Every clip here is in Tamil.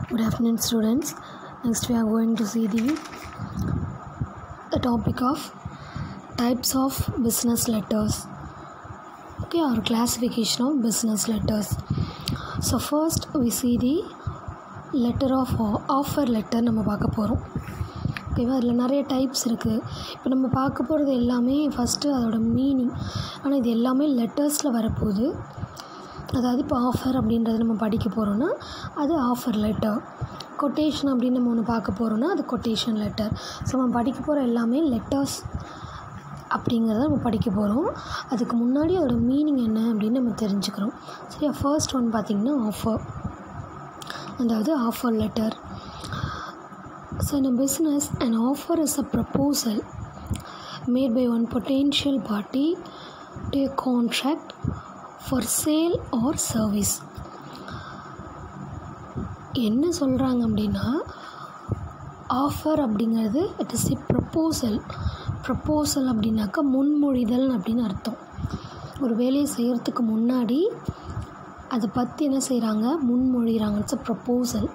Good afternoon, students. Next, we are going to see the, the topic of types of business letters. Okay, or classification of business letters. So, first we see the letter of offer letter நம்ம பார்க்க போகிறோம் ஓகேவா அதில் நிறைய டைப்ஸ் இருக்குது இப்போ நம்ம பார்க்க போகிறது எல்லாமே ஃபஸ்ட்டு அதோட மீனிங் ஆனால் இது எல்லாமே லெட்டர்ஸில் வரப்போகுது அதாவது இப்போ ஆஃபர் அப்படின்றது நம்ம படிக்க போகிறோன்னா அது ஆஃபர் லெட்டர் கொட்டேஷன் அப்படின்னு நம்ம ஒன்று பார்க்க போகிறோன்னா அது கொட்டேஷன் லெட்டர் ஸோ நம்ம படிக்க போகிற எல்லாமே லெட்டர்ஸ் அப்படிங்கிறத நம்ம படிக்க போகிறோம் அதுக்கு முன்னாடி அதோட மீனிங் என்ன அப்படின்னு நம்ம தெரிஞ்சுக்கிறோம் சரியா ஃபர்ஸ்ட் ஒன் பார்த்திங்கன்னா ஆஃபர் அதாவது offer letter so in a business an offer is a proposal made by one potential party to a contract for sale or service என்ன சொல்கிறாங்க அப்படின்னா ஆஃபர் அப்படிங்கிறது it is a proposal proposal அப்படின்னாக்கா முன்மொழிதல் அப்படின்னு அர்த்தம் ஒரு வேலையை செய்கிறதுக்கு முன்னாடி அதை பற்றி என்ன செய்கிறாங்க முன்மொழிகிறாங்க இட்ஸ் அ ப்ரப்போசல்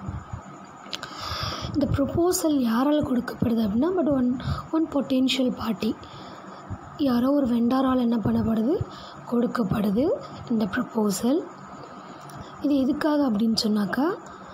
இந்த ப்ரொப்போசல் யாரால் கொடுக்கப்படுது அப்படின்னா but one one potential party யாரோ ஒரு வெண்டாரால் என்ன பண்ணப்படுது கொடுக்கப்படுது இந்த ப்ரப்போசல் இது எதுக்காக அப்படின்னு சொன்னாக்கா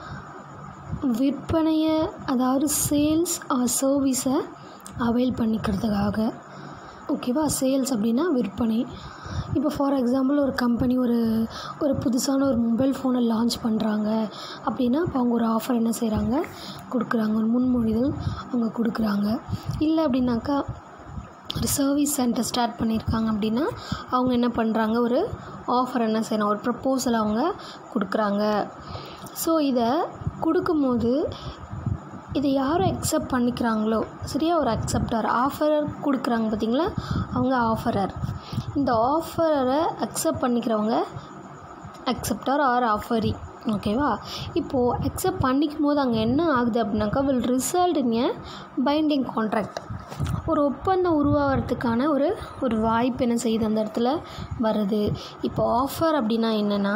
விற்பனையை அதாவது சேல்ஸ் ஆர் சர்வீஸை அவைல் பண்ணிக்கிறதுக்காக ஓகேவா சேல்ஸ் அப்படின்னா விற்பனை இப்போ ஃபார் எக்ஸாம்பிள் ஒரு கம்பெனி ஒரு ஒரு புதுசான ஒரு மொபைல் ஃபோனை லான்ச் பண்ணுறாங்க அப்படின்னா இப்போ அவங்க ஒரு ஆஃபர் என்ன செய்கிறாங்க கொடுக்குறாங்க ஒரு முன்மொழிதல் அவங்க கொடுக்குறாங்க இல்லை அப்படின்னாக்கா ஒரு சர்வீஸ் சென்டர் ஸ்டார்ட் பண்ணியிருக்காங்க அப்படின்னா அவங்க என்ன பண்ணுறாங்க ஒரு ஆஃபர் என்ன செய்யணும் ஒரு ப்ரப்போசல் அவங்க கொடுக்குறாங்க ஸோ இதை கொடுக்கும்போது இதை யாரும் அக்செப்ட் பண்ணிக்கிறாங்களோ சரியா ஒரு அக்செப்டர் ஆஃபரர் கொடுக்குறாங்க பார்த்தீங்களா அவங்க ஆஃபரர் இந்த ஆஃபரை அக்செப்ட் பண்ணிக்கிறவங்க அக்செப்டர் ஆர் ஆஃபரி ஓகேவா இப்போது அக்செப்ட் பண்ணிக்கும் போது அங்கே என்ன ஆகுது அப்படின்னாக்கா will result in a binding contract ஒரு ஒப்பந்தம் உருவாகிறதுக்கான ஒரு ஒரு வாய்ப்பு என்ன செய்யுது அந்த இடத்துல வருது இப்போ ஆஃபர் அப்படின்னா என்னென்னா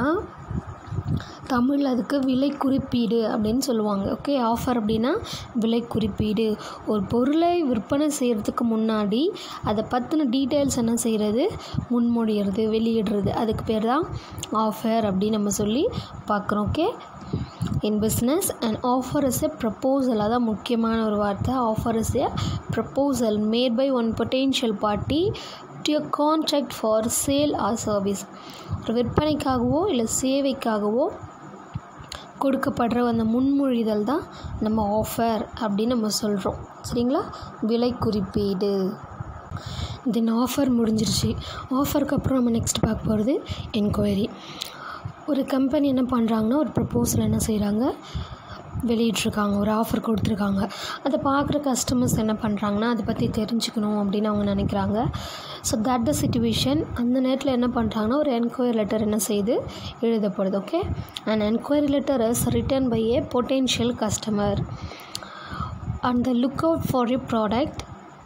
தமிழ் அதுக்கு விலை குறிப்பீடு அப்படின்னு சொல்லுவாங்க ஓகே ஆஃபர் அப்படின்னா விலை குறிப்பீடு ஒரு பொருளை விற்பனை செய்கிறதுக்கு முன்னாடி அதை பற்றின டீட்டெயில்ஸ் என்ன செய்கிறது முன்மொழிகிறது வெளியிடுறது அதுக்கு பேர் தான் ஆஃபர் அப்படின்னு நம்ம சொல்லி பார்க்குறோம் okay in business and offer is a proposal அதான் முக்கியமான ஒரு வார்த்தை offer is a proposal made by one potential party to a contract for sale or service ஒரு விற்பனைக்காகவோ இல்லை சேவைக்காகவோ கொடுக்கப்படுற அந்த முன்மொழிதல் தான் நம்ம ஆஃபர் அப்படின்னு நம்ம சொல்கிறோம் சரிங்களா விலை குறிப்பீடு தென் ஆஃபர் முடிஞ்சிருச்சு ஆஃபருக்கு அப்புறம் நம்ம நெக்ஸ்ட் பார்க்க போகிறது என்கொயரி ஒரு கம்பெனி என்ன பண்ணுறாங்கன்னா ஒரு ப்ரப்போசல் என்ன செய்கிறாங்க வெளியிட்ருக்காங்க ஒரு ஆஃபர் கொடுத்துருக்காங்க அதை பார்க்குற கஸ்டமர்ஸ் என்ன பண்ணுறாங்கன்னா அதை பற்றி தெரிஞ்சுக்கணும் அப்படின்னு அவங்க நினைக்கிறாங்க ஸோ தட் த சுச்சுவேஷன் அந்த நேரத்தில் என்ன பண்ணுறாங்கன்னா ஒரு என்கொயரி லெட்டர் என்ன செய்து எழுதப்படுது okay and enquiry letter is written by a potential customer and the look out for a product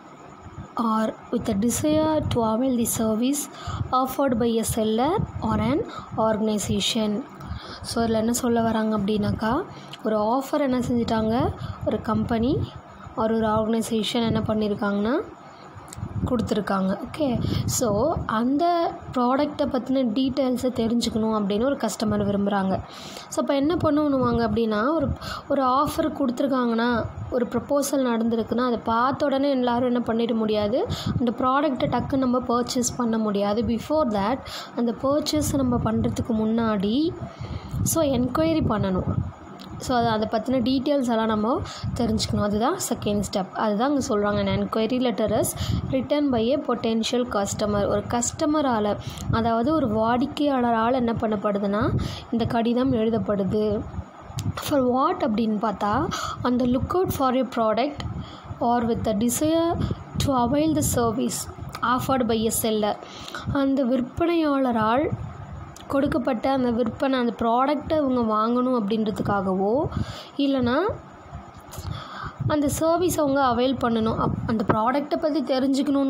or with a desire to avail the service offered by a seller or an organisation so இதில் என்ன சொல்ல வராங்க அப்படின்னாக்கா ஒரு ஆஃபர் என்ன செஞ்சிட்டாங்க ஒரு கம்பெனி ஒரு ஒரு ஆர்கனைசேஷன் என்ன பண்ணியிருக்காங்கன்னா கொடுத்துருக்காங்க ஓகே ஸோ அந்த ப்ராடக்டை பற்றின டீட்டெயில்ஸை தெரிஞ்சுக்கணும் அப்படின்னு ஒரு கஸ்டமர் விரும்புகிறாங்க ஸோ அப்போ என்ன பண்ணுவாங்க அப்படின்னா ஒரு ஒரு ஆஃபர் கொடுத்துருக்காங்கன்னா ஒரு ப்ரப்போசல் நடந்திருக்குன்னா அதை பார்த்த உடனே எல்லோரும் என்ன பண்ணிட முடியாது அந்த ப்ராடக்ட்டை டக்குன்னு நம்ம பர்ச்சேஸ் பண்ண முடியாது பிஃபோர் தேட் அந்த பர்ச்சேஸ் நம்ம பண்ணுறதுக்கு முன்னாடி ஸோ என்கொயரி பண்ணணும் ஸோ அதை அதை பற்றின டீட்டெயில்ஸ் எல்லாம் நம்ம தெரிஞ்சுக்கணும் அதுதான் செகண்ட் ஸ்டெப் அதுதான் அங்கே சொல்கிறாங்க enquiry letter is written by a potential customer ஒரு கஸ்டமரால் அதாவது ஒரு வாடிக்கையாளரால் என்ன பண்ணப்படுதுன்னா இந்த கடிதம் எழுதப்படுது ஃபார் வாட் அப்படின்னு பார்த்தா அந்த look out for a product or with a desire to avail the service offered by a seller அந்த விற்பனையாளரால் கொடுக்கப்பட்ட அந்த விற்பனை அந்த ப்ராடக்டை இவங்க வாங்கணும் அப்படின்றதுக்காகவோ இல்லைனா அந்த சர்வீஸ் அவங்க அவைல் பண்ணணும் அப் அந்த ப்ராடக்டை பற்றி தெரிஞ்சுக்கணுன்னு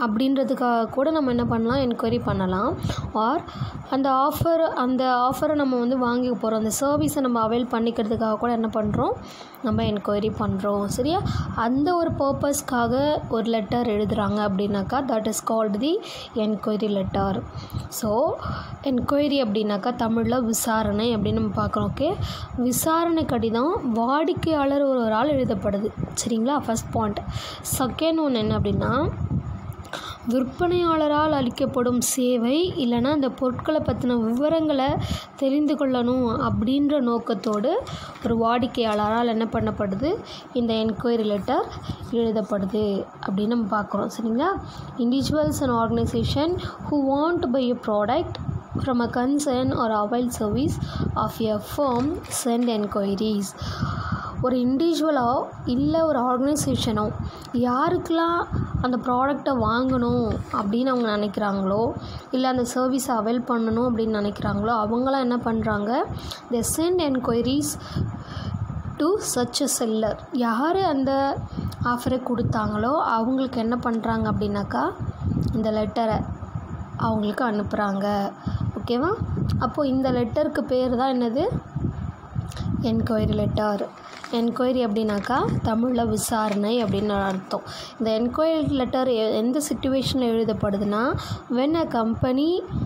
அப்படின்றதுக்காக கூட நம்ம என்ன பண்ணலாம் என்கொயரி பண்ணலாம் ஆர் அந்த ஆஃபர் அந்த ஆஃபரை நம்ம வந்து வாங்கிக்க போகிறோம் அந்த சர்வீஸை நம்ம அவைல் பண்ணிக்கிறதுக்காக கூட என்ன பண்ணுறோம் நம்ம என்கொயரி பண்ணுறோம் சரியா அந்த ஒரு பர்பஸ்க்காக ஒரு லெட்டர் எழுதுகிறாங்க அப்படின்னாக்கா that is called the enquiry letter so enquiry அப்படின்னாக்கா தமிழில் விசாரணை அப்படின்னு நம்ம பார்க்குறோம் ஓகே விசாரணை கடிதம் வாடிக்கையாளர் ஒருவரால் எழுதப்படுது சரிங்களா ஃபஸ்ட் பாயிண்ட் செகண்ட் ஒன்று என்ன அப்படின்னா விற்பனையாளரால் அளிக்கப்படும் சேவை இல்லைன்னா அந்த பொருட்களை பற்றின விவரங்களை தெரிந்து கொள்ளணும் அப்படின்ற நோக்கத்தோடு ஒரு வாடிக்கையாளரால் என்ன பண்ணப்படுது இந்த என்கொயரி லெட்டர் எழுதப்படுது அப்படின்னு நம்ம பார்க்குறோம் சரிங்களா individuals and organisation who want buy a product from a concern or avail service of a firm send enquiries ஒரு இண்டிவிஜுவலோ இல்லை ஒரு ஆர்கனைசேஷனோ யாருக்கெல்லாம் அந்த ப்ராடக்டை வாங்கணும் அப்படின்னு அவங்க நினைக்கிறாங்களோ இல்லை அந்த சர்வீஸை அவைல் பண்ணணும் அப்படின்னு நினைக்கிறாங்களோ அவங்களாம் என்ன பண்ணுறாங்க they sent enquiries to such a seller யார் அந்த ஆஃபரை கொடுத்தாங்களோ அவங்களுக்கு என்ன பண்ணுறாங்க அப்படின்னாக்கா இந்த லெட்டரை அவங்களுக்கு அனுப்புகிறாங்க ஓகேவா அப்போது இந்த லெட்டருக்கு பேர் தான் என்னது என்கொயரி லெட்டர் என்கொயரி அப்படின்னாக்கா தமிழில் விசாரணை அப்படின்னு அர்த்தம் இந்த என்கொயரி லெட்டர் எந்த சுச்சுவேஷனில் எழுதப்படுதுன்னா when a company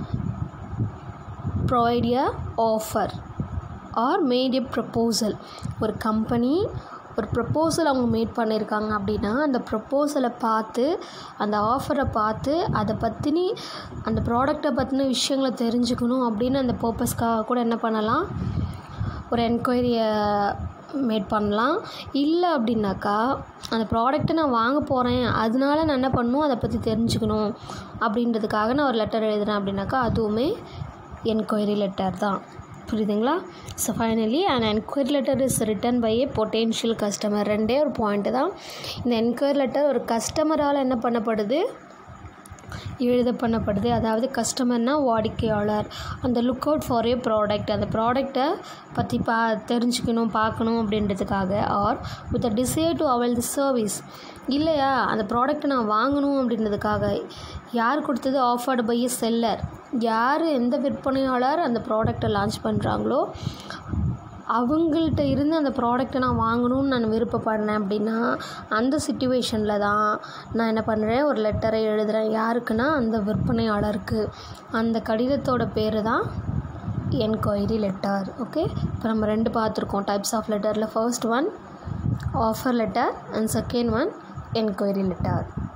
provide a offer or made a proposal ஒரு கம்பெனி ஒரு ப்ரப்போசல் அவங்க மேட் பண்ணியிருக்காங்க அப்படின்னா அந்த ப்ரப்போசலை பார்த்து அந்த ஆஃபரை பார்த்து அதை பற்றினி அந்த ப்ராடக்டை பற்றின விஷயங்களை தெரிஞ்சுக்கணும் அப்படின்னு அந்த பர்பஸ்க்காக கூட என்ன பண்ணலாம் ஒரு என்கொயரியை மேட் பண்ணலாம் இல்லை அப்படின்னாக்கா அந்த ப்ராடக்ட்டை நான் வாங்க போகிறேன் அதனால நான் என்ன பண்ணணும் அதை பற்றி தெரிஞ்சுக்கணும் அப்படின்றதுக்காக நான் ஒரு லெட்டர் எழுதுறேன் அப்படின்னாக்கா அதுவுமே என்கொயரி லெட்டர் தான் புரியுதுங்களா so finally and enquiry letter is written by a potential customer ரெண்டே ஒரு பாயிண்ட்டு தான் இந்த என்கொயரி லெட்டர் ஒரு கஸ்டமரால் என்ன பண்ணப்படுது எழுத பண்ணப்படுது அதாவது கஸ்டமர்னால் வாடிக்கையாளர் அந்த look out for a product அந்த ப்ராடக்டை பற்றி பா தெரிஞ்சுக்கணும் பார்க்கணும் அப்படின்றதுக்காக or with a desire to avail the service இல்லையா அந்த ப்ராடக்ட்டை நான் வாங்கணும் அப்படின்றதுக்காக யார் கொடுத்தது ஆஃபர்டு பை எ செல்லர் யார் எந்த விற்பனையாளர் அந்த ப்ராடக்டை லான்ச் பண்ணுறாங்களோ அவங்கள்ட்ட இருந்து அந்த ப்ராடக்ட்டை நான் வாங்கணும்னு நான் விருப்பப்படுறேன் அப்படின்னா அந்த சுச்சுவேஷனில் தான் நான் என்ன பண்ணுறேன் ஒரு லெட்டரை எழுதுகிறேன் யாருக்குன்னா அந்த விற்பனையாளருக்கு அந்த கடிதத்தோட பேர் தான் என்கொயரி லெட்டர் ஓகே இப்போ நம்ம ரெண்டு பார்த்துருக்கோம் டைப்ஸ் ஆஃப் லெட்டரில் first one offer letter and second one enquiry letter